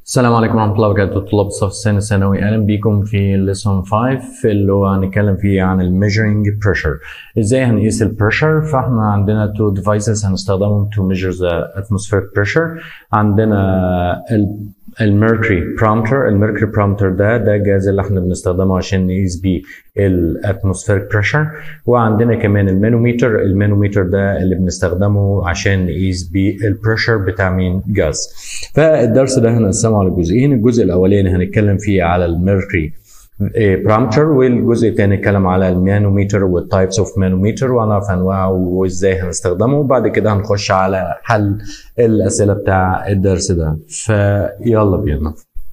السلام عليكم ورحمة الله وبركاته طلاب الصف الثاني الثانوي أهلا بيكم في ليسون 5 اللي هو هنتكلم فيه عن الميجرنج بريشر ازاي هنقيس البريشر فاحنا عندنا تو ديفايسز هنستخدمهم to measure the atmospheric pressure عندنا الميركوري برومتر الميركوري برومتر ده ده الجهاز اللي احنا بنستخدمه عشان نقيس بيه الاتموسفيريك بريشر وعندنا كمان المانوميتر المانوميتر ده اللي بنستخدمه عشان نقيس بيه البريشر بتاع مين جاز فالدرس ده هنقسمه على جزئين الجزء الاولاني هنتكلم فيه على الميركوري بارامتر والجزء الثاني نتكلم على المانوميتر والتايبس اوف مانوميتر وهنعرف انواعه وازاي هنستخدمه وبعد كده هنخش على حل الاسئله بتاع الدرس ده فيلا بينا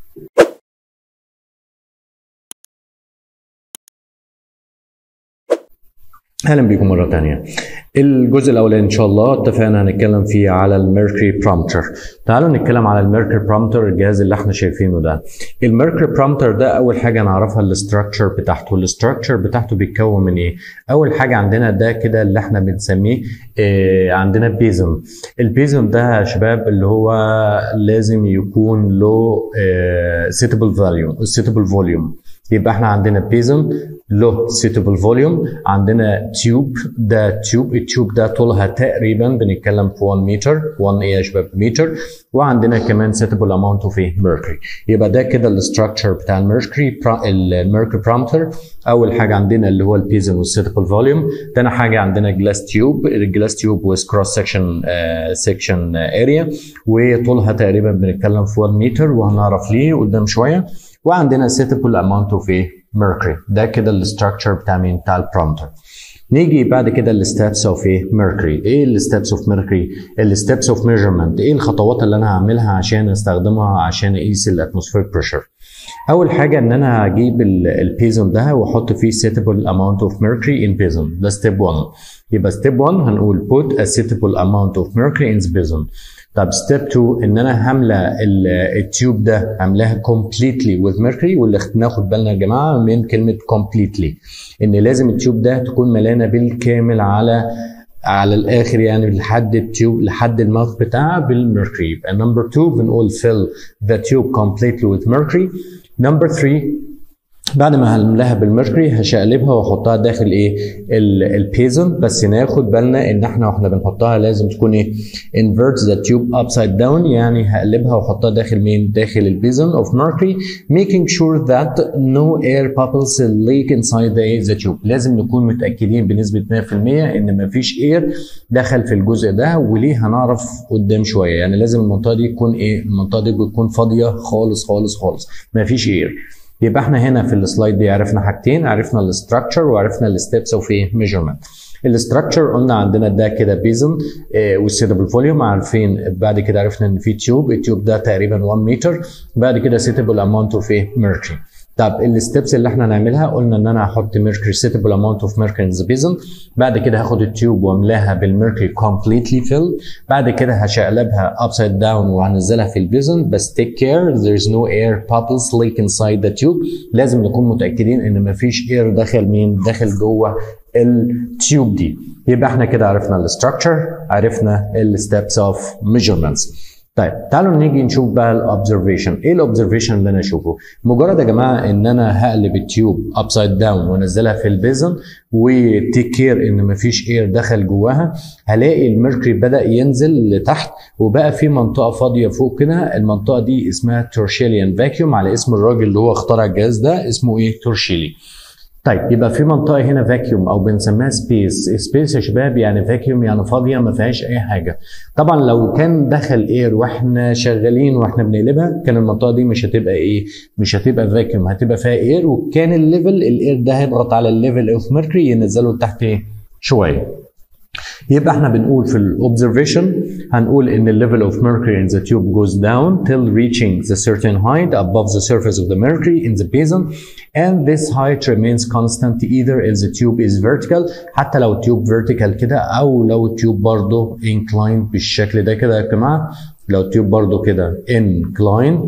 اهلا بيكم مره ثانيه الجزء الاولاني ان شاء الله اتفقنا هنتكلم فيه على الميركوري برومتر تعالوا نتكلم على الميركوري برومتر الجهاز اللي احنا شايفينه ده الميركوري برومتر ده اول حاجه نعرفها الاستراكشر بتاعته الاستراكشر بتاعته بيتكون من ايه اول حاجه عندنا ده كده اللي احنا بنسميه اه عندنا بيزم البيزم ده يا شباب اللي هو لازم يكون له سيتبل فاليوم سيتبل فوليوم يبقى احنا عندنا بيزم له suitable volume عندنا تيوب ده تيوب التيوب ده طولها تقريبا بنتكلم في 1 متر 1 ايه يا شباب متر وعندنا كمان suitable amount of mercury يبقى ده كده الاستراكشر بتاع الميركوري الميركوري برومتر اول حاجه عندنا اللي هو البيزن والسيتبل فوليوم تاني حاجه عندنا جلاس تيوب الجلاس تيوب ويز كروس سكشن سكشن اريا وطولها تقريبا بنتكلم في 1 متر وهنعرف ليه قدام شويه وعندنا suitable amount of ايه ميركوري ده كده الاستراكشر بتاع مين بتاع البرومتر نيجي بعد كده الستابس اوف ايه ميركوري ايه الستابس اوف ميركوري الستابس اوف ميجرمنت ايه الخطوات اللي انا هعملها عشان استخدمها عشان اقيس الاتموسفيريك بريشر اول حاجه ان انا هجيب البيزون ده واحط فيه suitable amount of mercury in بيزون ده ستيب 1 يبقى ستيب 1 هنقول put a suitable amount of mercury in بيزون طب ستيب 2 ان انا هملى التيوب ده هملاها completely with mercury واللي ناخد بالنا يا جماعه من كلمه completely ان لازم التيوب ده تكون مليانه بالكامل على على الاخر يعني لحد التيوب لحد الماوث بتاعها بالميركوري يبقى نمبر 2 بنقول fill the tube completely with mercury نمبر 3 بعد ما هملاها بالميركوري هشقلبها واحطها داخل ايه البيزن بس ناخد بالنا ان احنا واحنا بنحطها لازم تكون ايه invert the tube upside down يعني هقلبها واحطها داخل مين داخل البيزن of mercury making sure that no air bubbles leak inside the, the tube لازم نكون متاكدين بنسبه 100% ان مفيش اير دخل في الجزء ده وليه هنعرف قدام شويه يعني لازم المنطقه دي تكون ايه المنطقه دي بتكون فاضيه خالص خالص خالص مفيش اير يبقى احنا هنا في السلايد دي عرفنا حاجتين عرفنا الاستراكشر وعرفنا الستبس اوف ايه ميجرمنت الاستراكشر قلنا عندنا ده كده بيزن اه والسيتبل فوليوم عارفين بعد كده عرفنا ان في تيوب التيوب ده تقريبا 1 متر بعد كده سيتبل اماونت اوف ايه ميركوري طب الستبس اللي احنا هنعملها قلنا ان انا هحط ميركوري سيتبل اماونت اوف ميركوري ان ذا بيزن بعد كده هاخد التيوب واملاها بالميركوري كومبليتلي فيل بعد كده هشقلبها ابسايد داون وهنزلها في البيزن بس تيك كير there is no air bubbles leak inside the tube لازم نكون متاكدين ان مفيش اير داخل مين داخل جوه التيوب دي يبقى احنا كده عرفنا الاستراكشر عرفنا الستبس اوف ميجرمنتس طيب تعالوا نيجي نشوف بقى الاوبزرفيشن ايه الاوبزرفيشن اللي انا اشوفه مجرد يا جماعه ان انا هقلب التيوب ابسايد داون وانزلها في البيزن وتيك كير ان مفيش اير دخل جواها هلاقي الميركوري بدا ينزل لتحت وبقى في منطقه فاضيه فوق كده المنطقه دي اسمها تورشيليان فاكيوم على اسم الراجل اللي هو اخترع الجهاز ده اسمه ايه تورشيلي طيب يبقى في منطقه هنا فاكيوم او بنسميها سبيس سبيس يا شباب يعني فاكيوم يعني فاضيه ما فيهاش اي حاجه طبعا لو كان دخل اير واحنا شغالين واحنا بنقلبها كان المنطقه دي مش هتبقى ايه مش هتبقى فاكيوم هتبقى فيها اير وكان الليفل الاير ده هيضغط على الليفل اوف ميركوري ينزله لتحت ايه شويه يبقى احنا بنقول في الاوبزرفيشن هنقول ان الليفل اوف mercury in the tube goes down till reaching the certain height above the surface of the mercury in the basin and this height remains constant either if the tube is vertical حتى لو التيوب vertical كده او لو التيوب برضه inclined بالشكل ده كده يا جماعه لو التيوب برضه كده inclined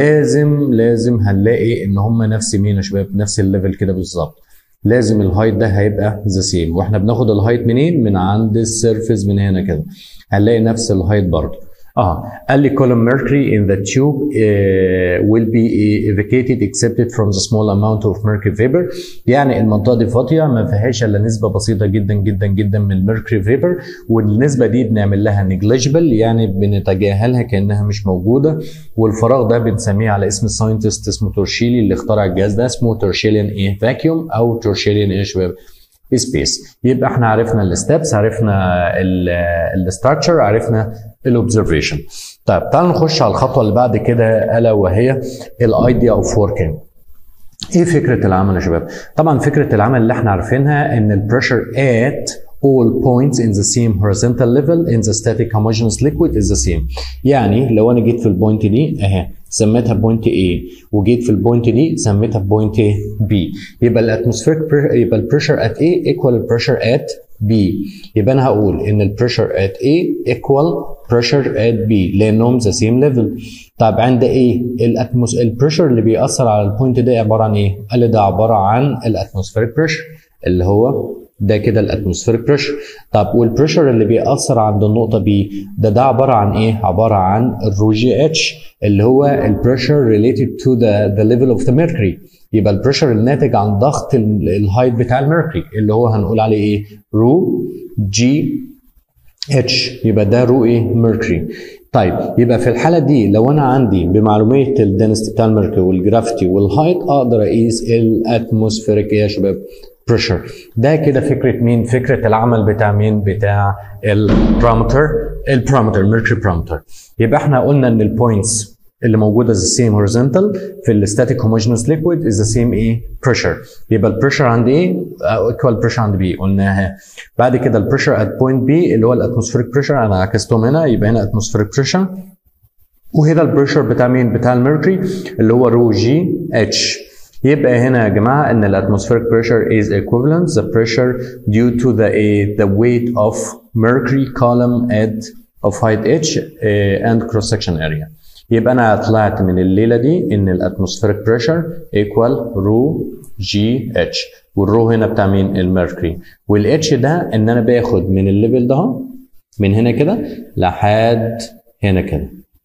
لازم لازم هنلاقي ان هم نفس مين يا شباب نفس الليفل كده بالظبط لازم الهايت ده هيبقى ذا سيم واحنا بناخد الهايت منين من عند السيرفيس من هنا كده هنلاقي نفس الهايت برضه اه قال لي column mercury in the tube uh, will be evacuated excepted from the small amount of mercury vapor يعني المنطقه دي فاضيه ما فيهاش الا نسبه بسيطه جدا جدا جدا من الميركوري فيبر والنسبه دي بنعمل لها negligible يعني بنتجاهلها كانها مش موجوده والفراغ ده بنسميه على اسم الساينتست اسمه تورشيلي اللي اخترع الجهاز ده اسمه تورشيليان ايه فاكيوم او تورشيليان ايه يا شباب سبيس يبقى احنا عرفنا الستبس عرفنا الاستراكشر عرفنا الاوبزرفيشن طيب تعالوا نخش على الخطوه اللي بعد كده الا وهي الايديا اوف وركينج ايه فكره العمل يا شباب طبعا فكره العمل اللي احنا عارفينها ان البريشر at all points in the same horizontal level in the static homogeneous liquid is the same يعني لو انا جيت في البوينت دي اهي سميتها بوينت A وجيت في البوينت دي سميتها بوينت B يبقى الاتموسفيريك يبقى البريشر at A equal البريشر at B يبقى انا هقول ان البريشر at A equal pressure at B لانهم ذا سيم ليفل طب عند A الاتموس البريشر اللي بيأثر على البوينت ده عباره عن ايه؟ قال لي ده عباره عن الاتموسفيريك بريشر اللي هو ده كده الاتموسفيريك بريشر طب والبريشر اللي بيأثر عند النقطه بي ده ده عباره عن ايه عباره عن الرو جي اتش اللي هو البريشر ريليتد تو ذا ذا ليفل اوف ذا ميركوري يبقى البريشر الناتج عن ضغط الهايت بتاع الميركوري اللي هو هنقول عليه ايه رو جي اتش يبقى ده رو ايه ميركوري طيب يبقى في الحاله دي لو انا عندي بمعلوميه الدنستي بتاع الميركوري والجرافيتي والهايت اقدر اقيس الاتموسفيريك ايه يا شباب بريشر ده كده فكره مين فكره العمل بتاع مين بتاع البارامتر البارامتر ميركوري بارامتر يبقى احنا قلنا ان البوينتس اللي موجوده the same horizontal في الستاتيك homogeneous liquid is the same ايه pressure يبقى البريشر عند ايه equal pressure عند B قلناها بعد كده البريشر at point B اللي هو الاتموسفيريك بريشر انا عكستهم هنا يبقى هنا اتموسفيريك بريشر وهنا البريشر بتاع مين بتاع الميركوري اللي هو رو جي اتش يبقى هنا يا جماعه ان الاتموسفيريك pressure is equivalent the pressure due to the uh, the weight of mercury column at of height h uh, and cross section area يبقى انا طلعت من الليله دي ان الاتموسفيريك بريشر ايكوال رو جي اتش والرو هنا بتاع مين الميركوري والاتش ده ان انا باخد من الليفل ده من هنا كده لحد هنا كده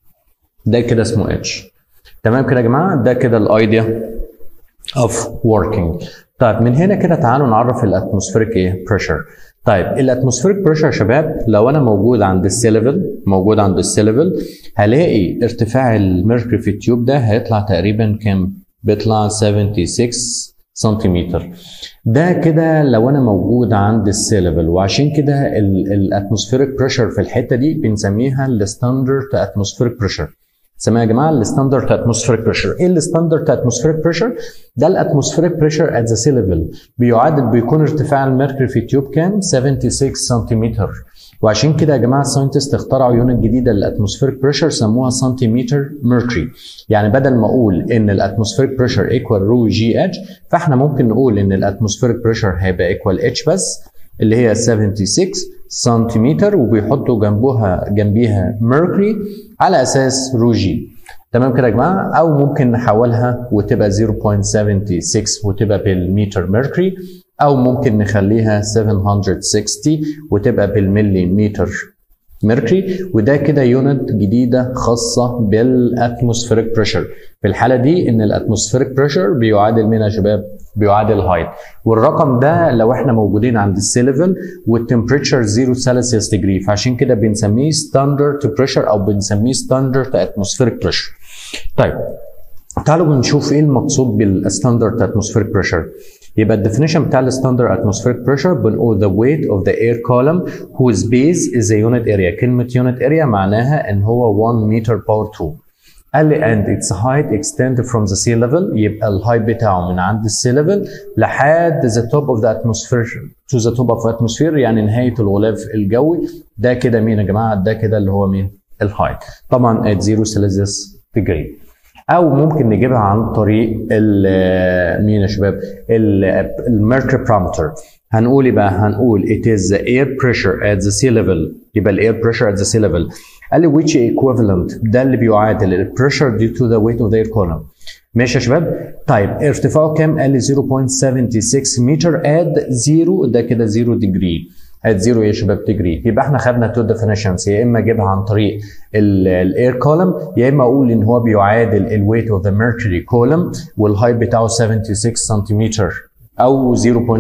ده كده اسمه اتش تمام كده يا جماعه ده كده الايديا اوف working طيب من هنا كده تعالوا نعرف الاتموسفيريك ايه بريشر طيب الاتموسفيريك بريشر يا شباب لو انا موجود عند السي ليفل موجود عند السي ليفل هلاقي ارتفاع الميركوري في التيوب ده هيطلع تقريبا كام بيطلع 76 سنتيمتر ده كده لو انا موجود عند السي ليفل وعشان كده الاتموسفيريك بريشر في الحته دي بنسميها الستاندرد اتموسفيريك بريشر سماها يا جماعه الستاندرد اتموسفيريك بريشر ايه الستاندرد اتموسفيريك بريشر ده الاتموسفيريك بريشر ات ذا سي ليفل بيعادل بيكون ارتفاع الميركوري في التيوب كام 76 سنتيمتر وعشان كده يا جماعه الساينتست اخترعوا يونت جديده للاتموسفيريك بريشر سموها سنتيمتر ميركوري يعني بدل ما اقول ان الاتموسفيريك بريشر ايكوال رو جي اتش فاحنا ممكن نقول ان الاتموسفيريك بريشر هيبقى ايكوال اتش بس اللي هي 76 سنتيمتر وبيحطوا جنبها جنبيها ميركوري على اساس رو جي تمام كده يا جماعه او ممكن نحولها وتبقى 0.76 وتبقى بالمتر ميركوري او ممكن نخليها 760 وتبقى بالمليمتر ميركوري وده كده يونت جديده خاصه بالاتموسفيريك بريشر في الحاله دي ان الاتموسفيريك بريشر بيعادل مين يا شباب بيعادل هايت والرقم ده لو احنا موجودين عند السي ليفل والتمبريتشر 0 سلسيوس ديجري فعشان كده بنسميه ستاندرد بريشر او بنسميه ستاندرد اتموسفيريك بريشر طيب تعالوا نشوف ايه المقصود بالستاندرد اتموسفيريك بريشر يبقى الديفينيشن بتاع الستاندرد اتموسفيريك بريشر بنقول the weight of the air column whose base is a unit area كلمة unit area معناها ان هو 1 meter power 2 قال لي and its height extend from the sea level يبقى الهايت بتاعه من عند السي ليفل لحد the top of the atmosphere to the top of the atmosphere يعني نهاية الغلاف الجوي ده كده مين يا جماعة ده كده اللي هو مين الهايت طبعا at 0 سيلسيوس degree او ممكن نجيبها عن طريق مين يا شباب الميركوري بارامتر هنقول ايه بقى هنقول it is the air pressure at the sea level يبقى ال air pressure at the sea level قال لي which equivalent ده اللي بيعادل ال pressure due to the weight of the air column ماشي يا شباب طيب ارتفاعه كام قال لي 0.76 متر at 0 ده كده 0 degree at 0 يا شباب ديجري يبقى احنا خدنا تو ديفينيشنز يا اما اجيبها عن طريق الاير كولم يا اما اقول ان هو بيعادل الويت اوف ذا ميركوري كولم والهايت بتاعه 76 سنتيمتر او 0.76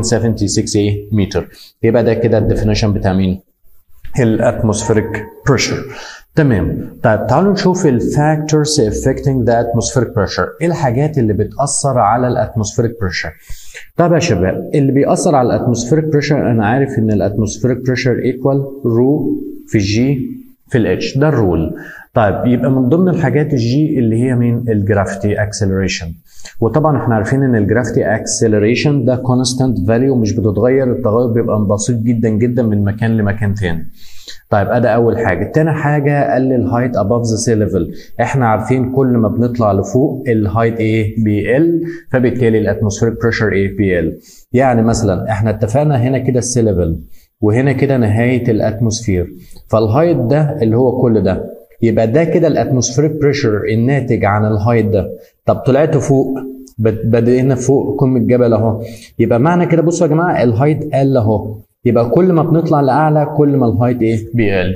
متر يبقى ده كده الديفينيشن بتاع مين؟ الاتموسفيريك بريشر تمام طيب تعالوا نشوف الفاكتورز affecting the atmospheric pressure ايه الحاجات اللي بتاثر على الاتموسفيريك بريشر طيب يا شباب اللي بيأثر على الاتموسفيريك بريشر انا عارف ان الاتموسفيريك بريشر ايكوال رو في جي في الاتش ده الرول طيب يبقى من ضمن الحاجات الجي اللي هي مين الجرافيتي اكسلريشن وطبعا احنا عارفين ان الجرافيتي اكسلريشن ده كونستانت فاليو مش بتتغير التغير بيبقى بسيط جدا جدا من مكان لمكان تاني طيب ادي اول حاجه تاني حاجه قال الهايت اباف ذا سي ليفل احنا عارفين كل ما بنطلع لفوق الهايت ايه بيقل فبالتالي الاتموسفيريك بريشر ايه بيقل يعني مثلا احنا اتفقنا هنا كده السي ليفل وهنا كده نهايه الاتموسفير فالهايت ده اللي هو كل ده يبقى ده كده الاتموسفيريك بريشر الناتج عن الهايت ده طب طلعت فوق بدأنا فوق قمة الجبل اهو يبقى معنى كده بصوا يا جماعه الهايت قل اهو يبقى كل ما بنطلع لاعلى كل ما الهايت ايه بيقل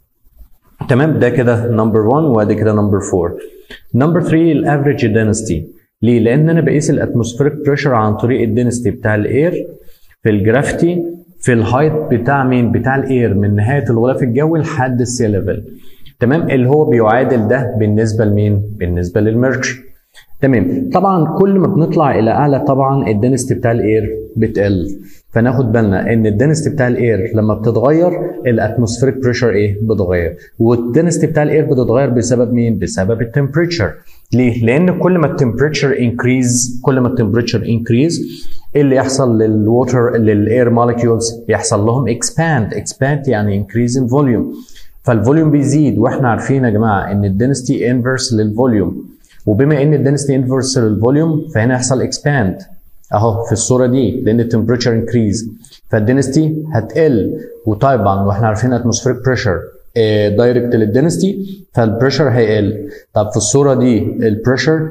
تمام ده كده نمبر 1 وادي كده نمبر 4 نمبر 3 الافريج دينستي ليه لان انا بقيس الاتموسفيريك بريشر عن طريق الدينستي بتاع الاير في الجرافيتي في الهايت بتاع مين بتاع الاير من نهايه الغلاف الجوي لحد السي ليفل تمام اللي هو بيعادل ده بالنسبه لمين بالنسبه للميركوري تمام طبعا كل ما بنطلع الى اعلى طبعا الدنستي بتاع الاير بتقل فناخد بالنا ان الدنستي بتاع الاير لما بتتغير الاتموسفيريك بريشر ايه بتتغير والدنستي بتاع الاير بتتغير بسبب مين بسبب التمبريتشر ليه لان كل ما التمبريتشر انكريز كل ما التمبريتشر انكريز ايه اللي يحصل للووتر للاير مولكيولز يحصل لهم اكسباند اكسباند يعني انكريز ان فوليوم فالفوليوم بيزيد واحنا عارفين يا جماعه ان الدنستي انفرس للفوليوم وبما ان الدنستي انفرس للفوليوم فهنا يحصل اكسباند اهو في الصوره دي لان التمبريتشر انكريز فالدنستي هتقل وطبعا واحنا عارفين اتموسفيريك بريشر دايركت للدنستي فالبريشر هيقل طب في الصوره دي البريشر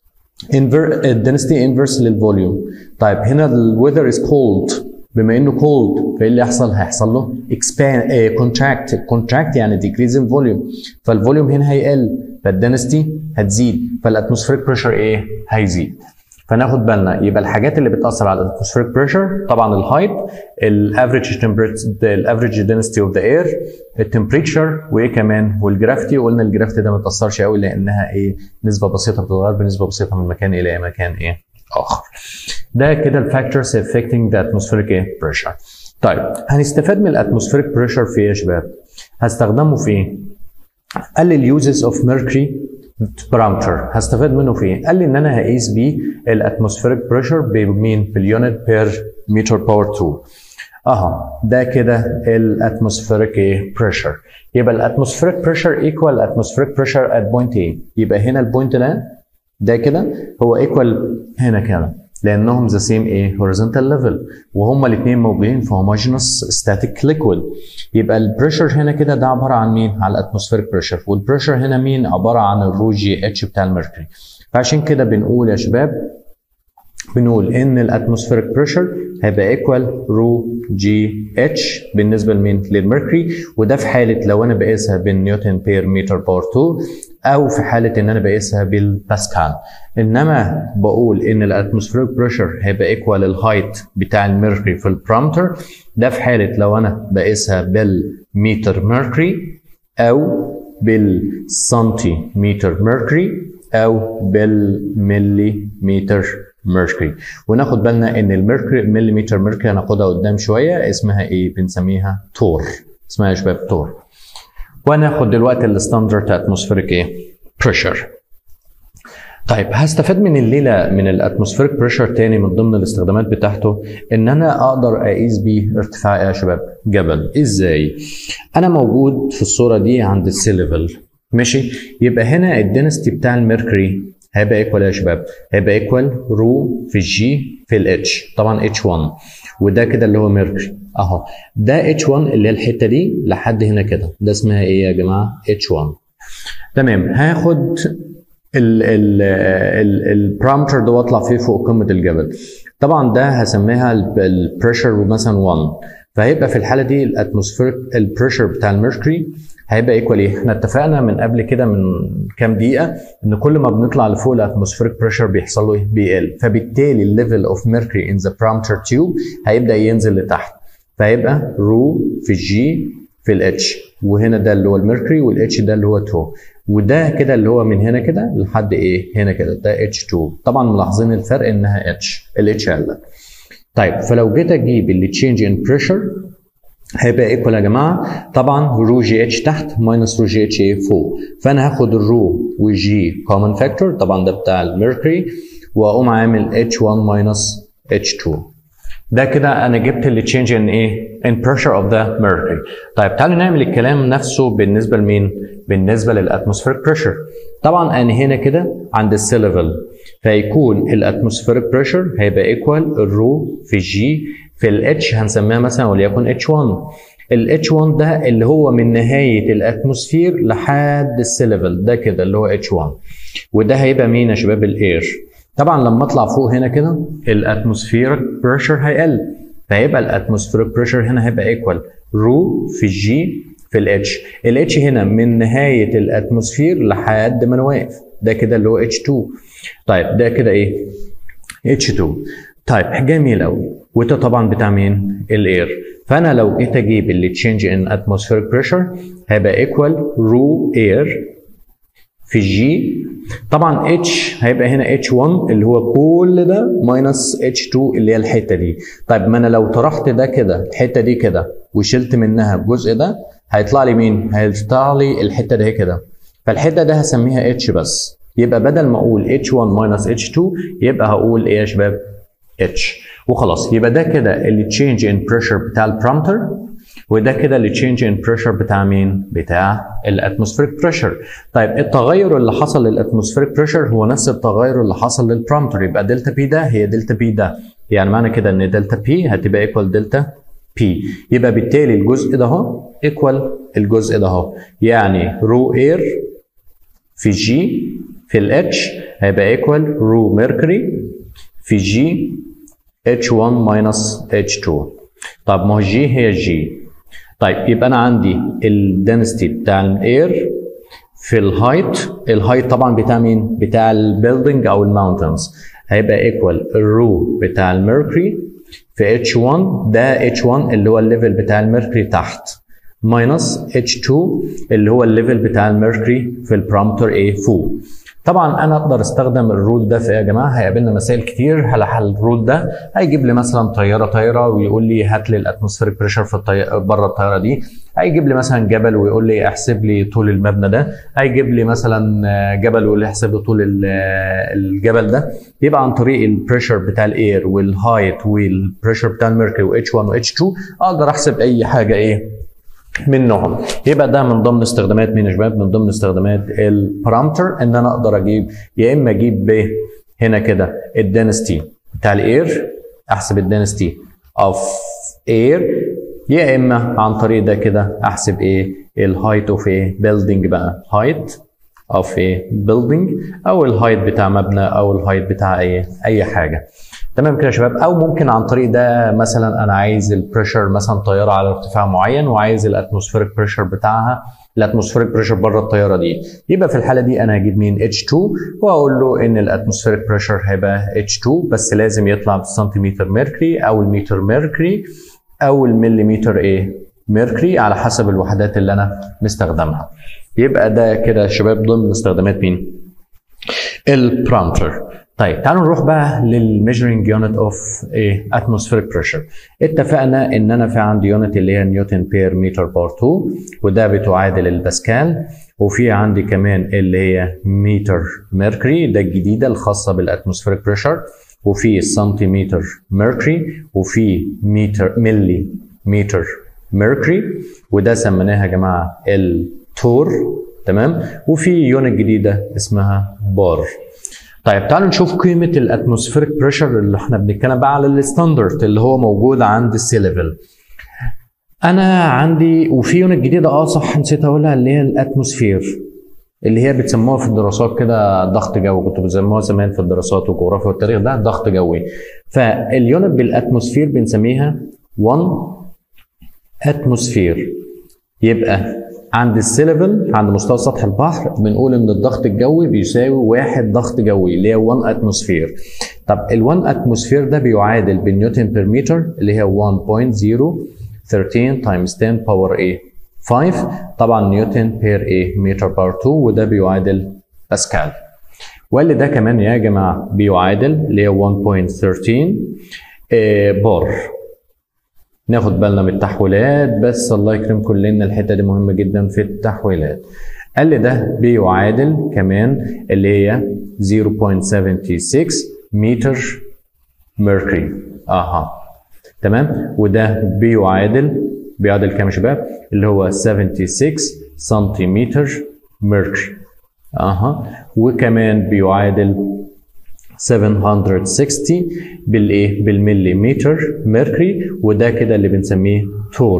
انفر الدنستي انفرس للفوليوم طيب هنا الويذر از كولد بما انه كولد فايه اللي يحصل؟ هيحصل له expand كونتراكت uh, كونتراكت يعني decrease in volume فالفوليوم هنا هيقل فالدنستي هتزيد فالاتموسفيريك بريشر ايه؟ هيزيد فناخد بالنا يبقى الحاجات اللي بتاثر على الاتموسفيريك بريشر طبعا الهايت الافريج الافريج دنسيتي اوف ذا اير التمبريتشر وايه كمان والجرافيتي وقلنا الجرافيتي ده ما تاثرش قوي لانها ايه نسبه بسيطه بتتغير بنسبه بسيطه من مكان الى مكان ايه اخر ده كده الفاكتورز affecting the atmospheric pressure طيب هنستفاد من الاتموسفيريك بريشر في ايه يا شباب هستخدمه في ايه قال لي اليوزز اوف ميركوري بارامتر هستفاد منه في ايه؟ قال لي ان انا هقيس بيه الاتموسفيريك بريشر بمين؟ باليونت بير متر باور 2 اهو ده كده الاتموسفيريك ايه؟ بريشر يبقى الاتموسفيريك بريشر ايكوال الاتموسفيريك بريشر ات بوينت ايه؟ يبقى هنا البوينت ده ده كده هو ايكوال هنا كده لانهم ذا سيم ايه هوريزونتال ليفل وهما الاثنين موجودين في هوموجينوس ستاتيك ليكويد يبقى البريشر هنا كده ده عباره عن مين على الاتموسفيريك بريشر والبريشر هنا مين عباره عن الرو جي اتش بتاع الميركوري فعشان كده بنقول يا شباب بنقول ان الاتموسفيريك بريشر هيبقى ايكوال رو جي اتش بالنسبه لمين للميركوري وده في حاله لو انا بقيسها بالنيوتن بير متر باور 2 او في حاله ان انا بقيسها بالباسكال انما بقول ان الاتموسفيريك بريشر هيبقى ايكوال الهايت بتاع الميركوري في البرامتر ده في حاله لو انا بقيسها بالمتر ميركوري او بالسنتيمتر ميركوري او بالملي متر ميركوري وناخد بالنا ان الميركوري مليمتر ميركوري هناخدها قدام شويه اسمها ايه بنسميها تور اسمها يا شباب تور وهناخد دلوقتي الستاندرد اتموسفيريك ايه بريشر طيب هستفاد من الليله من الاتموسفيريك بريشر تاني من ضمن الاستخدامات بتاعته ان انا اقدر اقيس بيه ارتفاع ايه يا شباب جبل ازاي انا موجود في الصوره دي عند السي ليفل ماشي يبقى هنا الدنستي بتاع الميركوري هيبقى ايكوال يا شباب هيبقى ايكوال رو في الجي في الاتش طبعا اتش 1 وده كده اللي هو ميركوري اهو ده اتش 1 اللي هي الحته دي لحد هنا كده ده اسمها ايه يا جماعه اتش 1 تمام هاخد البارامتر ده واطلع فيه فوق قمه الجبل طبعا ده هسميها البريشر مثلا 1 فهيبقى في الحاله دي الاتموسفيريك البريشر بتاع الميركوري هيبقى ايكوال ايه؟ احنا اتفقنا من قبل كده من كام دقيقه ان كل ما بنطلع لفوق الاتموسفيريك بريشر بيحصل له ايه؟ بيقل فبالتالي الليفل اوف ميركوري ان ذا parameter تيوب هيبدا ينزل لتحت فهيبقى رو في الجي في الاتش وهنا ده اللي هو الميركوري والاتش ده اللي هو تو وده كده اللي هو من هنا كده لحد ايه؟ هنا كده ده اتش 2 طبعا ملاحظين الفرق انها اتش الاتش ال طيب فلو جيت اجيب اللي تشينج ان بريشر هيبقى ايكوال يا جماعه طبعا رو جي اتش تحت ماينس رو جي اتش ايه فوق فانا هاخد الرو والجي كومن فاكتور طبعا ده بتاع الميركوري واقوم عامل اتش 1 ماينس اتش 2 ده كده انا جبت اللي تشينج ان ايه ان بريشر اوف ذا ميركوري طيب تعالوا نعمل الكلام نفسه بالنسبه لمين بالنسبه للاتموسفيريك بريشر طبعا انا هنا كده عند السي ليفل فيكون الاتموسفيريك بريشر هيبقى ايكوال الرو في جي في الاتش هنسميها مثلا وليكن اتش 1 الاتش 1 ده اللي هو من نهايه الاتموسفير لحد السي ليفل ده كده اللي هو اتش 1 وده هيبقى مين يا شباب الاير طبعا لما اطلع فوق هنا كده الاتموسفيريك بريشر هيقل فهيبقى الاتموسفيريك بريشر هنا هيبقى ايكوال رو في جي في الاتش الاتش هنا من نهايه الاتموسفير لحد ما انا واقف ده كده اللي هو اتش 2 طيب ده كده ايه اتش 2 طيب جميل قوي وده طبعا بتاع مين الاير فانا لو جيت اجيب اللي تشينج ان اتموسفيريك بريشر هيبقى ايكوال رو اير في جي طبعا اتش هيبقى هنا اتش 1 اللي هو كل ده ماينس اتش 2 اللي هي الحته دي طيب ما انا لو طرحت ده كده الحته دي كده وشلت منها الجزء ده هيطلع لي مين هيطلع لي الحته دي كده فالحته ده هسميها اتش بس يبقى بدل ما اقول اتش 1 ماينس اتش 2 يبقى هقول ايه يا شباب اتش وخلاص يبقى ده كده اللي تشينج ان بريشر بتاع البرامتر وده كده اللي تشينج ان بريشر بتاع مين؟ بتاع الاتموسفيريك بريشر. طيب التغير اللي حصل للاتموسفيريك بريشر هو نفس التغير اللي حصل للبرامتر يبقى دلتا بي ده هي دلتا بي ده. يعني معنى كده ان دلتا بي هتبقى ايكوال دلتا بي. يبقى بالتالي الجزء ده اهو ايكوال الجزء ده اهو. يعني رو اير في جي في الاتش هيبقى ايكوال رو ميركوري في جي H1 minus H2 طب ما هو جي هي جي طيب يبقى انا عندي الدنسيتي بتاع الاير في الهايت الهايت طبعا بتاع مين بتاع البيلدينج او الماونتنز هيبقى ايكوال الرو بتاع الميركوري في H1 ده H1 اللي هو الليفل بتاع الميركوري تحت ماينس H2 اللي هو الليفل بتاع الميركوري في البرامتر A فوق طبعا انا اقدر استخدم الرول ده في ايه يا جماعه هيقابلنا مسائل كتير على حل الرول ده هيجيب لي مثلا طياره طايره ويقول لي هات لي الاتموسفيريك بريشر في الطي... بره الطياره دي هيجيب لي مثلا جبل ويقول لي احسب لي طول المبنى ده هيجيب لي مثلا جبل ويقول لي احسب لي طول الجبل ده يبقى عن طريق البريشر بتاع الاير والهايت والبريشر بتاع الميركوري واتش 1 واتش 2 اقدر احسب اي حاجه ايه منهم يبقى ده من ضمن استخدامات مين يا شباب من ضمن استخدامات البارامتر ان انا اقدر اجيب يا اما اجيب ب هنا كده الدنستي بتاع الاير احسب الدنستي اوف اير يا اما عن طريق ده كده احسب ايه الهايت اوف ايه بيلدينج بقى هايت اوف ايه بيلدينج او الهايت بتاع مبنى او الهايت بتاع ايه اي حاجه تمام كده يا شباب او ممكن عن طريق ده مثلا انا عايز البريشر مثلا طياره على ارتفاع معين وعايز الاتموسفيريك بريشر بتاعها الاتموسفيريك بريشر بره الطياره دي يبقى في الحاله دي انا هجيب مين H2 واقول له ان الاتموسفيريك بريشر هيبقى H2 بس لازم يطلع بالسنتيمتر ميركوري او المتر ميركوري او المليمتر ايه ميركوري على حسب الوحدات اللي انا مستخدمها يبقى ده كده يا شباب ضمن استخدامات مين البرامتر طيب تعالوا نروح بقى للميجرنج يونت اوف ايه اتموسفيريك بريشر اتفقنا ان انا في عندي يونت اللي هي نيوتن بير متر بار 2 وده بتعادل الباسكال وفي عندي كمان اللي هي متر ميركوري ده الجديده الخاصه بالاتموسفيريك بريشر وفي سنتيمتر ميركوري وفي متر ملي متر ميركوري وده سميناها يا جماعه التور تمام وفي يونت جديده اسمها بار طيب تعالوا نشوف قيمة الاتموسفيريك بريشر اللي احنا بنتكلم بقى على الستاندرد اللي هو موجود عند السي ليفل. أنا عندي وفي يونت جديدة اه صح نسيت أقولها اللي هي الاتموسفير اللي هي بتسموها في الدراسات كده ضغط جوي كنتوا بتسموها زمان في الدراسات والجغرافيا والتاريخ ده ضغط جوي. فاليونت بالاتموسفير بنسميها 1 اتموسفير يبقى عند السي ليفل عند مستوى سطح البحر بنقول ان الضغط الجوي بيساوي واحد ضغط جوي اللي هي 1 اتموسفير طب ال 1 اتموسفير ده بيعادل بالنيوتن بير متر اللي هي 1.013 تايمز 10 باور ايه 5 طبعا نيوتن بير ايه متر باور 2 وده بيعادل باسكال واللي ده كمان يا جماعه بيعادل اللي هي 1.13 إيه بار ناخد بالنا من التحويلات بس الله يكرمكم لان الحته دي مهمه جدا في التحويلات قال لي ده بيعادل كمان اللي هي 0.76 متر ميركوري اها تمام وده بيعادل بيعادل كام يا شباب اللي هو 76 سنتيمتر ميركوري اها وكمان بيعادل 760 بالايه بالمليمتر ميركوري وده كده اللي بنسميه تور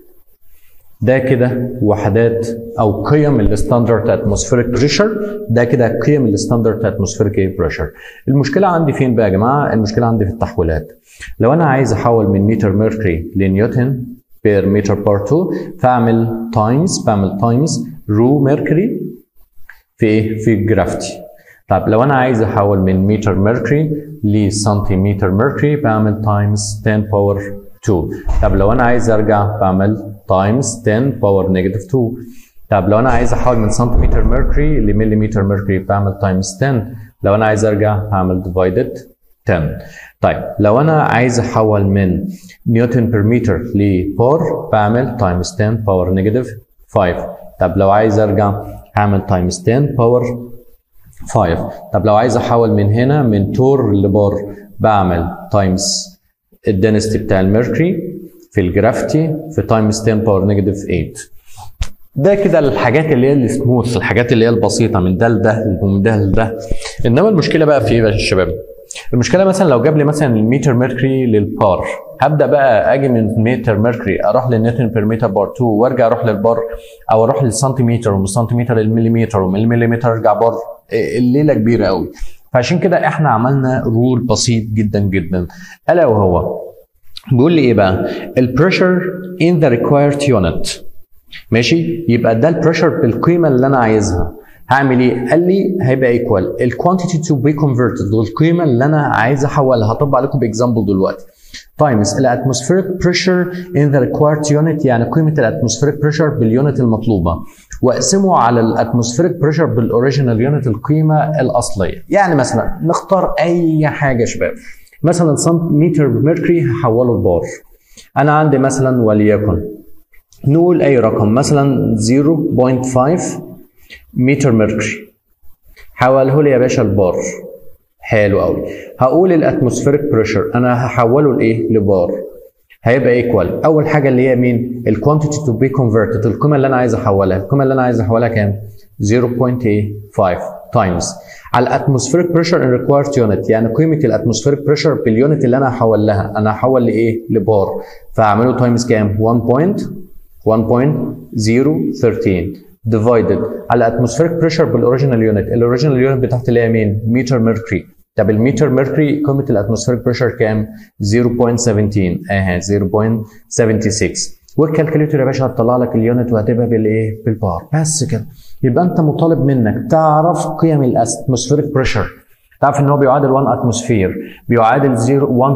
ده كده وحدات او قيم الستاندرد اتموسفيريك بريشر ده كده قيم الستاندرد اتموسفيريك بريشر المشكله عندي فين بقى يا جماعه المشكله عندي في التحويلات لو انا عايز احول من متر ميركوري لنيوتن بير متر بار 2 فاعمل تايمز بعمل تايمز رو ميركوري في ايه في الجرافتي طب لو انا عايز احول من متر ميركوري لسنتيمتر ميركوري بعمل تايمز 10 باور 2 طب لو انا عايز ارجع بعمل تايمز 10 باور نيجاتيف 2 طب لو انا عايز احول من سنتيمتر ميركوري لمليمتر ميركوري بعمل تايمز 10 لو انا عايز ارجع هعمل ديفايدد 10 طيب لو انا عايز احول من نيوتن بير متر لبار بعمل تايمز 10 باور نيجاتيف 5 طب لو عايز ارجع هعمل تايمز 10 باور 5 طب لو عايز احول من هنا من تور لبار بعمل تايمز الدنستي بتاع الميركوري في الجرافتي في تايمز 10 باور نيجاتيف 8 ده كده الحاجات اللي هي السموث الحاجات اللي هي البسيطه من ده لده ومن ده لده انما المشكله بقى في ايه يا شباب المشكله مثلا لو جاب لي مثلا الميتر ميركوري للبار هبدا بقى اجي من متر ميركوري اروح للنيوتن بير متر بار 2 وارجع اروح للبار او اروح للسنتيمتر ومن السنتيمتر للمليمتر ومن المليمتر ارجع بار الليله كبيره قوي فعشان كده احنا عملنا رول بسيط جدا جدا الا وهو بيقول لي ايه بقى البريشر ان ذا ريكوايرد يونت ماشي يبقى ده البريشر بالقيمه اللي انا عايزها هعمل ايه؟ قال لي هيبقى ايكوال الكوانتيتي تو بي كونفرتد والقيمه اللي انا عايز احولها هطبق عليكم باكزامبل دلوقتي تايمز الاتموسفيريك بريشر ان ذا ريكوايرد يونت يعني قيمه الاتموسفيريك بريشر باليونت المطلوبه واقسمه على الاتموسفيريك بريشر بالاوريجينال يونت القيمه الاصليه يعني مثلا نختار اي حاجه يا شباب مثلا سنتيمتر ميركوري هحوله لبار انا عندي مثلا وليكن نقول اي رقم مثلا 0.5 متر ميركوري حوله لي يا باشا البار حلو قوي هقول الاتموسفيريك بريشر انا هحوله لايه لبار هيبقى ايكوال اول حاجه اللي هي مين الكوانتيتي تو بي كونفرتد القيمه اللي انا عايز احولها القيمه اللي انا عايز احولها كام 0.5 تايمز على الاتموسفيريك بريشر ان ريكوايرد يونت يعني قيمه الاتموسفيريك بريشر باليونت اللي انا هحول لها انا هحول لايه لبار فهعمله تايمز كام 1.1.013 ديفايدد على اتموسفيريك بريشر بالاوريجينال يونت الاوريجينال يونت بتاعت اللي هي مين متر ميركوري طب المتر ميركوري قيمه الاتموسفيريك بريشر كام 0.17 اهي 0.76 والكالكوليتر يا باشا هتطلع لك اليونت وهتبقى بالايه بالبار بس كده يبقى انت مطالب منك تعرف قيم الاتموسفيريك بريشر تعرف ان هو بيعادل 1 اتموسفير بيعادل 1.013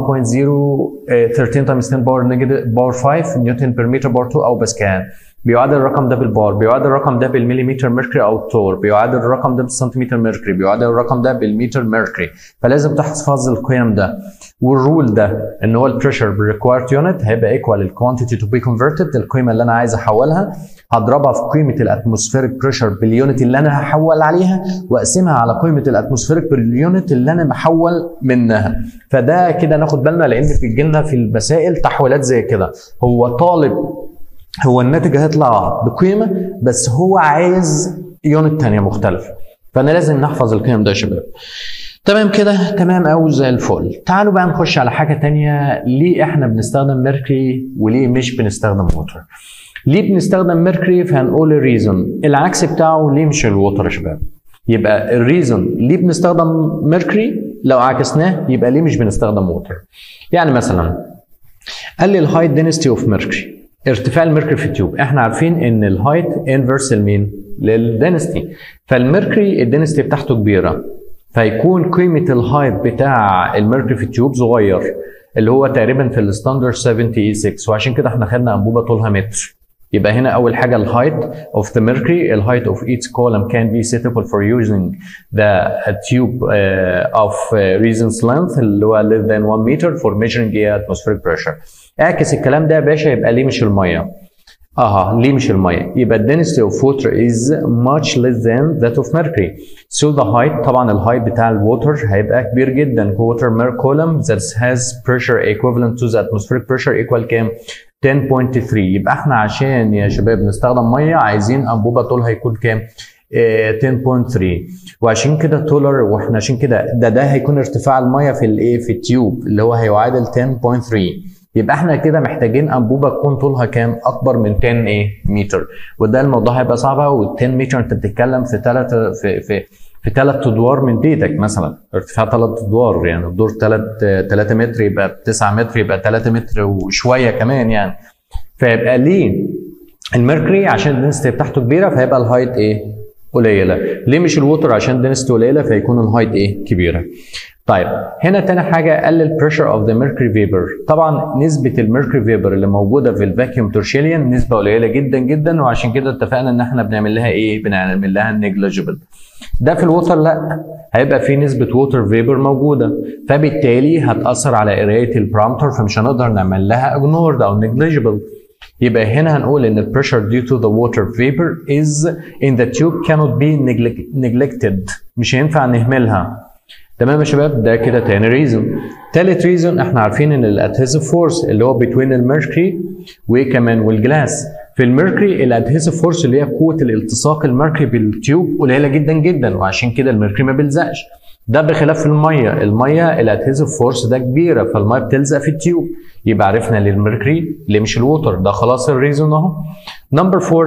تايمز 10 باور نيجاتيف باور 5 نيوتن بير متر باور 2 او باسكال بيعادل الرقم ده بالبار بيعادل الرقم ده بالمليمتر ميركوري او التور بيعادل الرقم ده بالسنتيمتر ميركوري بيعادل الرقم ده بالمتر ميركوري فلازم تحفظ القيم ده والرول ده ان هو البريشر بالريكوايرد يونت هيبقى ايكوال الكوانتيتي تو بي كونفرتد القيمه اللي انا عايز احولها هضربها في قيمه الاتموسفيريك بريشر باليونت اللي انا هحول عليها واقسمها على قيمه الاتموسفيريك باليونت اللي انا محول منها فده كده ناخد بالنا لان بيجي لنا في المسائل تحويلات زي كده هو طالب هو الناتج هيطلع بقيمه بس هو عايز يونت تانية مختلفه فانا لازم نحفظ القيم ده يا شباب تمام كده تمام قوي زي الفل تعالوا بقى نخش على حاجه تانية ليه احنا بنستخدم ميركوري وليه مش بنستخدم ووتر ليه بنستخدم ميركوري فهنقول الريزون العكس بتاعه ليه مش الووتر يا شباب يبقى الريزون ليه بنستخدم ميركوري لو عكسناه يبقى ليه مش بنستخدم ووتر يعني مثلا قال لي الهاي دينستي اوف ميركوري ارتفاع الميركوري في التيوب احنا عارفين ان الهايت انفرس لمين للدنستي فالميركوري الدنستي بتاعته كبيره فيكون قيمه الهايت بتاع الميركوري في التيوب صغير اللي هو تقريبا في الستاندرد 76 وعشان كده احنا خدنا انبوبه طولها متر يبقى هنا اول حاجه الهايت of the mercury الهايت of each column can be suitable for using the tube uh, of uh, reasons length اللي هو less than 1 meter for measuring the atmospheric pressure اعكس الكلام ده يا باشا يبقى ليه مش الميه اها ليه مش الميه يبقى density of water is much less than that of mercury so the height طبعا الهايت بتاع الووتر هيبقى كبير جدا water mer column that has pressure equivalent to the atmospheric pressure equal كام 10.3 يبقى احنا عشان يا شباب نستخدم ميه عايزين انبوبه طولها يكون كام 10.3 وعشان كده تولر واحنا عشان كده ده ده هيكون ارتفاع الميه في الايه في التيوب اللي هو هيعادل 10.3 يبقى احنا كده محتاجين انبوبه تكون طولها كام اكبر من 10 ايه متر وده الموضوع هيبقى صعب قوي 10 متر انت بتتكلم في ثلاث في في في ثلاث ادوار من بيتك مثلا ارتفاع ثلاث ادوار يعني الدور 3 3 متر يبقى 9 متر يبقى 3 متر وشويه كمان يعني فيبقى ليه الميركوري عشان الدنسيتي بتاعته كبيره فهيبقى الهايت ايه قليله ليه مش الووتر عشان الدنسيتي قليله فيكون الهايت ايه كبيره طيب هنا تاني حاجه قلل pressure of the mercury vapor طبعا نسبه الميركوري فيبر اللي موجوده في الفاكيوم تورشيليان نسبه قليله جدا جدا وعشان كده اتفقنا ان احنا بنعمل لها ايه بنعمل لها negligible ده في الووتر لا هيبقى في نسبه ووتر فيبر موجوده فبالتالي هتاثر على قرايه البرامتر فمش هنقدر نعمل لها ignored او negligible يبقى هنا هنقول ان pressure due to the water vapor is in the tube cannot be neglected مش هينفع نهملها تمام يا شباب ده كده تاني ريزون تالت ريزون احنا عارفين ان الادهيسيف فورس اللي هو بين الميركوري وكمان والجلاس في الميركوري الادهيسيف فورس اللي هي قوه الالتصاق الميركوري بالتيوب قليله جدا جدا وعشان كده الميركوري ما بيلزقش ده بخلاف الميه الميه الادهيسيف فورس ده كبيره فالميه بتلزق في التيوب يبقى عرفنا ليه الميركوري ليه مش الووتر ده خلاص الريزون اهو نمبر 4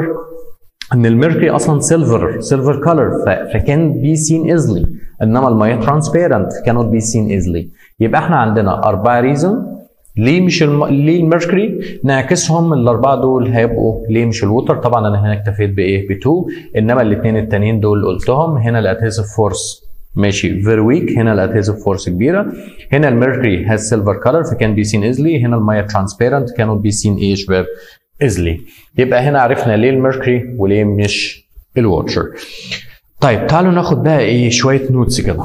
ان الميركوري اصلا سيلفر سيلفر كولر فكان بي سين ايزلي انما الميه ترانسبيرنت كانوت بي سين ايزلي يبقى احنا عندنا اربعه ريزون ليه مش الم... ليه الميركوري نعكسهم الاربعه دول هيبقوا ليه مش الووتر طبعا انا هنا اكتفيت بايه ب 2 انما الاثنين التانيين دول قلتهم هنا الادهيسيف فورس ماشي فيري ويك هنا الادهيسيف فورس كبيره هنا الميركوري هاز سيلفر كولر فكان بي سين ايزلي هنا الميه ترانسبيرنت كانوت بي سين ايه يا شباب ايزلي يبقى هنا عرفنا ليه الميركوري وليه مش الووتر طيب تعالوا ناخد بقى ايه شويه نوتس كده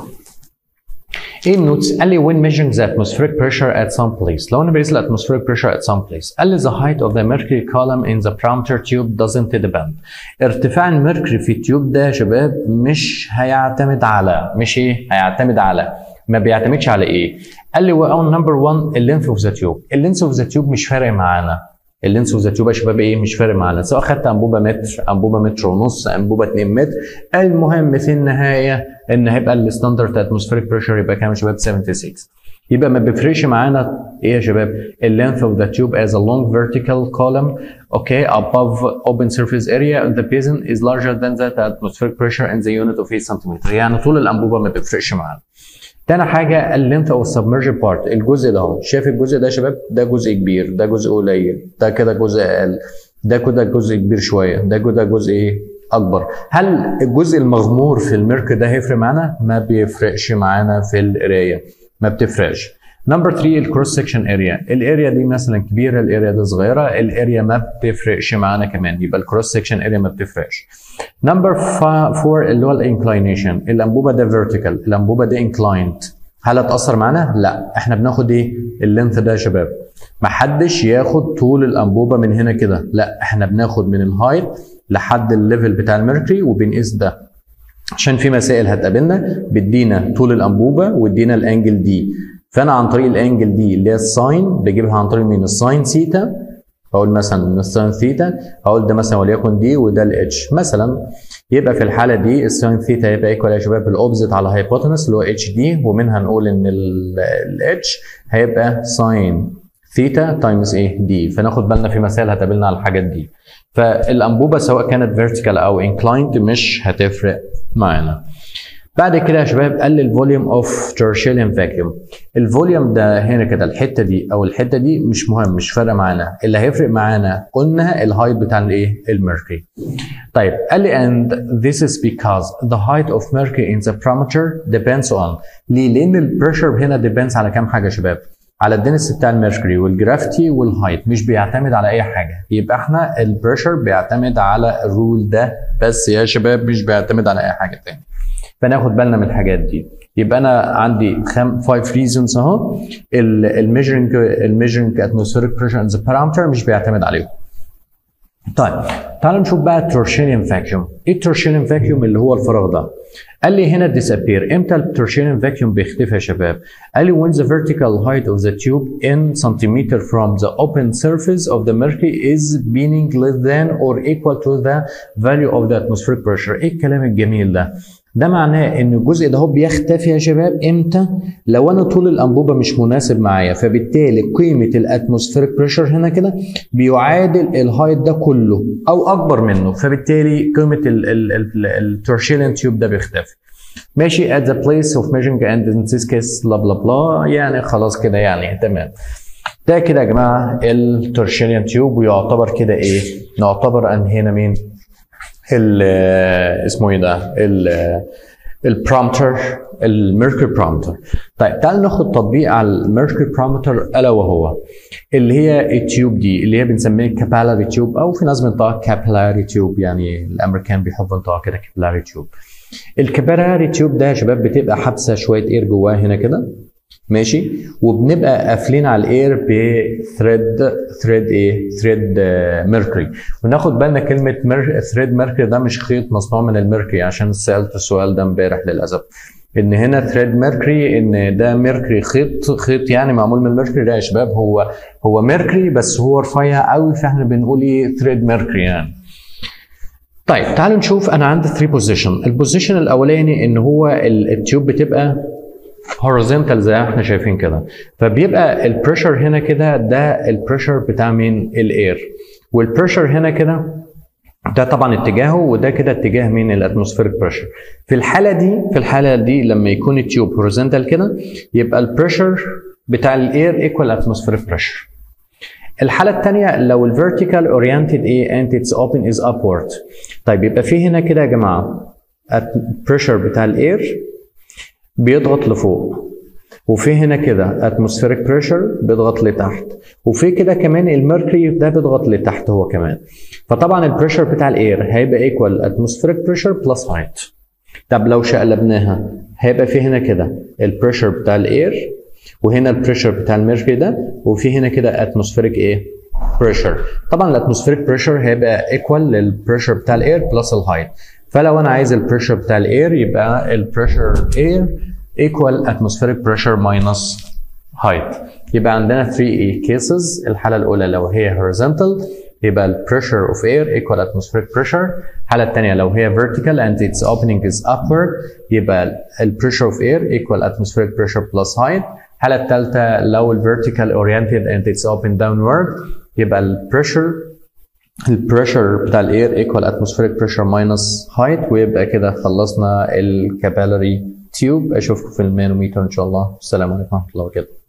ايه النوتس؟ قال لي when measuring the atmospheric pressure at some place لو انا بقيس ال atmospheric pressure at some place قال لي the height of the mercury column in the barometer tube doesn't depend ارتفاع الميركوري في التيوب ده يا شباب مش هيعتمد على مش ايه؟ هيعتمد على ما بيعتمدش على ايه؟ قال لي well number one اللينث اوف ذا تيوب اللينث اوف ذا تيوب مش فارق معانا اللينس اوف ذا تيوب يا شباب ايه مش فارق معانا سواء خدت انبوبه متر انبوبه متر ونص انبوبه 2 متر المهم في النهايه ان هيبقى الستاندرد اتموسفيريك بريشر يبقى كام يا شباب 76 يبقى ما بيفرقش معانا ايه يا شباب اللينث اوف ذا تيوب as a long vertical column okay above open surface area of the basin is larger than that atmospheric pressure in the unit of 8 cm يعني طول الانبوبه ما بيفرقش معانا تاني حاجة اللينث او السبمرجن بارت الجزء ده اهو شايف الجزء ده يا شباب ده جزء كبير ده جزء قليل ده كده جزء اقل ده كده جزء كبير شوية ده كده جزء ايه اكبر هل الجزء المغمور في الميرك ده هيفرق معانا ما بيفرقش معانا في القراية ما بتفرقش نمبر 3 الكروس سكشن اريا الاريا دي مثلا كبيره الاريا دي صغيره الاريا ما بتفرقش معانا كمان يبقى الكروس سكشن اريا ما بتفرقش نمبر 4 اللي هو الانكلاينيشن الانبوبه ده فيرتيكال الانبوبه دي انكلايند هل هتاثر معانا لا احنا بناخد ايه اللينث ده يا شباب ما حدش ياخد طول الانبوبه من هنا كده لا احنا بناخد من الهايت لحد الليفل بتاع الميركوري وبنقيس ده عشان في مسائل هتقابلنا بتدينا طول الانبوبه وادينا الانجل دي فانا عن طريق الانجل دي اللي هي الساين بجيبها عن طريق مين الساين ثيتا اقول مثلا من الساين ثيتا اقول ده مثلا وليكن دي وده الاتش مثلا يبقى في الحاله دي الساين ثيتا هيبقى ايكوال يا شباب الاوبزيت على هايبوتنس اللي هو اتش دي ومنها نقول ان الاتش هيبقى ساين ثيتا تايمز ايه دي فناخد بالنا في مسائل هتقابلنا على الحاجات دي فالانبوبه سواء كانت فيرتيكال او انكلايند مش هتفرق معانا بعد كده يا شباب قال لي الفوليوم اوف ترشيليوم فاكيوم الفوليوم ده هنا كده الحته دي او الحته دي مش مهم مش فارقه معانا اللي هيفرق معانا قلنا الهايت بتاع الايه الميركوري طيب قال لي and this is because the height of mercury in the parameter depends on ليه لان البريشر هنا depends على كام حاجه يا شباب على الدنس بتاع الميركوري والجرافيتي والهايت مش بيعتمد على اي حاجه يبقى احنا البريشر بيعتمد على الرول ده بس يا شباب مش بيعتمد على اي حاجه تاني فناخد بالنا من الحاجات دي يبقى انا عندي خم 5 ريزونز اهو الميجرنج الميجرنج اتموسفيريك بريشر اند ذا بارامتر مش بيعتمد عليهم طيب تعالوا نشوف بقى التورشينيوم فاكيوم ايه التورشينيوم فاكيوم اللي هو الفراغ ده قال لي هنا disappear امتى التورشينيوم فاكيوم بيختفي يا شباب قال لي when the vertical height of the tube in centimeter from the open surface of the mercury is being less than or equal to the value of the atmospheric pressure ايه الكلام الجميل ده ده معناه ان الجزء ده هو بيختفي يا شباب امتى لو انا طول الانبوبه مش مناسب معايا فبالتالي قيمه الاتموسفيريك بريشر هنا كده بيعادل الهايت ده كله او اكبر منه فبالتالي قيمه التورشيلين تيوب ده بيختفي ماشي at the place of measuring and in this case بلا بلا بلا يعني خلاص كده يعني تمام ده كده يا جماعه التورشيلين تيوب ويعتبر كده ايه نعتبر ان هنا مين ال اسمه ايه ده البرومتر الميركوري برومتر طيب تعال ناخد تطبيق على الميركوري برومتر الا وهو اللي هي التيوب دي اللي هي بنسميها كابيلاري تيوب او في ناس بينطقها كابيلاري تيوب يعني الامريكان بيحبوا ينطقها كده كابيلاري تيوب الكابيلاري تيوب ده يا شباب بتبقى حابسه شويه اير جواها هنا كده ماشي وبنبقى قافلين على الاير بثريد ثريد ايه ثريد ميركوري وناخد بالنا كلمه مر... ثريد ميركوري ده مش خيط مصنوع من الميركوري عشان سالت السؤال ده امبارح للاسف ان هنا ثريد ميركوري ان ده ميركوري خيط خيط يعني معمول من الميركوري ده يا شباب هو هو ميركوري بس هو رفيع قوي فاحنا بنقول ايه ثريد ميركوري يعني طيب تعالوا نشوف انا عندي 3 بوزيشن البوزيشن الاولاني ان هو التيوب بتبقى هوريزونتال زي ما احنا شايفين كده فبيبقى البريشر هنا كده ده البريشر بتاع مين الاير والبريشر هنا كده ده طبعا اتجاهه وده كده اتجاه مين الاتموسفيريك بريشر في الحاله دي في الحاله دي لما يكون التيوب هوريزونتال كده يبقى البريشر بتاع الاير ايكوال اتموسفيريك بريشر الحالة الثانية لو الفيرتيكال اورينتد ايه انت اتس اوبن از ابورد طيب يبقى في هنا كده يا جماعة البريشر بتاع الاير بيضغط لفوق وفي هنا كده اتموسفيريك بريشر بيضغط لتحت وفي كده كمان الميركوري ده بيضغط لتحت هو كمان فطبعا البريشر بتاع الاير هيبقى ايكوال اتموسفيريك بريشر بلس هايت طب لو شقلبناها هيبقى في هنا كده البريشر بتاع الاير وهنا البريشر بتاع الميركوري ده وفي هنا كده اتموسفيريك ايه بريشر طبعا الاتموسفيريك بريشر هيبقى ايكوال للبريشر بتاع الاير بلس الهايت فلو انا عايز البريشر بتاع الاير يبقى البريشر اير equal atmospheric pressure minus height يبقى عندنا 3 cases الحالة الأولى لو هي horizontal يبقى ال pressure of air equal atmospheric pressure الحالة الثانية لو هي vertical and its opening is upward يبقى ال pressure of air equal atmospheric pressure plus height الحالة الثالثة لو ال vertical oriented and it's open downward يبقى ال pressure البريشر بتاع الاير equal atmospheric pressure minus height ويبقى كده خلصنا الكابيلاري تيوب اشوفكم في المانوميتر ان شاء الله السلام عليكم ورحمه الله وبركاته